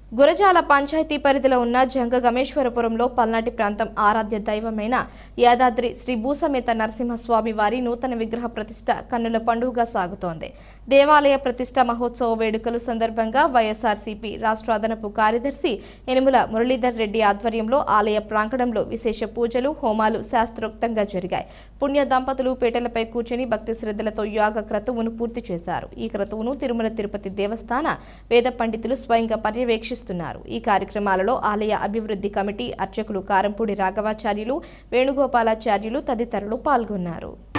గురజాల పంచాయతీ పరిధిలో ఉన్న జంగ గమేశ్వరపురంలో పల్నాటి ప్రాంతం ఆరాధ్య దైవమైన యాదాద్రి శ్రీ భూసమేత నరసింహస్వామి వారి నూతన విగ్రహ ప్రతిష్ట కన్నుల పండుగగా సాగుతోంది దేవాలయ ప్రతిష్ట మహోత్సవ వేడుకలు సందర్భంగా వైఎస్ఆర్సీపీ రాష్ట్ర అదనపు కార్యదర్శి యనుమల మురళీధర్ రెడ్డి ఆధ్వర్యంలో ఆలయ ప్రాంగణంలో విశేష పూజలు హోమాలు శాస్త్రోక్తంగా జరిగాయి పుణ్య దంపతులు పీటలపై కూర్చొని భక్తి శ్రద్ధలతో యోగ క్రతువును పూర్తి చేశారు ఈ క్రతువును తిరుమల తిరుపతి దేవస్థాన వేద పండితులు స్వయంగా పర్యవేక్షిస్తున్నారు ఈ కార్యక్రమాలలో ఆలయ అభివృద్ధి కమిటీ అర్చకులు కారంపూడి రాఘవాచార్యులు వేణుగోపాలాచార్యులు తదితరులు పాల్గొన్నారు